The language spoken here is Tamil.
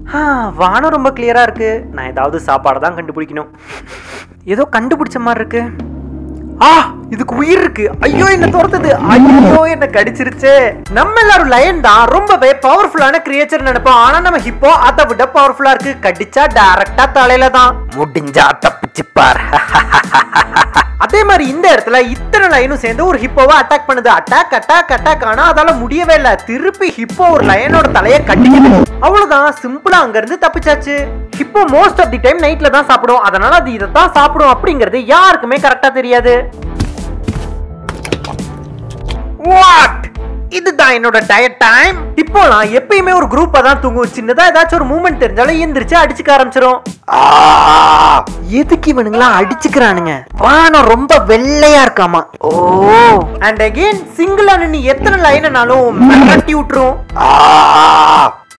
ஆ, வானம் ரொம்ப கிளியரா இருக்கு நான் ஏதாவது சாப்பாடை தான் கண்டுபிடிக்கணும் ஏதோ கண்டுபிடிச்ச மாதிரி இருக்கு ஆ இதுக்கு உயிர் இருக்கு ஐயோ என்ன துரத்துது ஐயோ என்ன கடிச்சிருச்சு நம்ம எல்லாரும் லயன் தான் ரொம்பவே பவர்ஃபுல்லான கிரியேச்சர் நினைப்போம் ஆனா நம்ம ஹிப்போ அதை விட பவர்ஃபுல்லா இருக்கு கடிச்சா டைரக்டா தலையில தான் முடிஞ்சா தப்பிச்சு பார் அதே மாதிரி இந்த இடத்துல இத்தனை லைனும் சேர்ந்து ஒரு ஹிப்போவை அட்டாக் பண்ணுது அட்டாக் அட்டாக் அட்டாக் ஆனா அதால முடியவே இல்ல திருப்பி ஹிப்போ ஒரு லயனோட தலையை கட்டிக்குது அவ்வளவுதான் சிம்பிளா அங்க இருந்து தப்பிச்சாச்சு hippo most of the time நைட்ல தான் சாப்பிடும் அதனால அது இதை தான் சாப்பிடும் அப்படிங்கிறது யாருக்குமே கரெக்டா தெரியாது வாட் இதுதான் என்னோட டயட் டைம் இப்போலாம் எப்பயுமே ஒரு குரூப்பா தான் தூங்கும் சின்னதா ஏதாச்சும் ஒரு மூமெண்ட் தெரிஞ்சாலும் எந்திரிச்சு அடிச்சுக்க ஆரம்பிச்சிரும் எதுக்கு இவனுங்களாம் அடிச்சுக்கிறானுங்க வானம் ரொம்ப வெள்ளையா இருக்காமா ஓ அண்ட் அகைன் சிங்கிளா நின்னு எத்தனை லைனாலும் மிரட்டி விட்டுரும்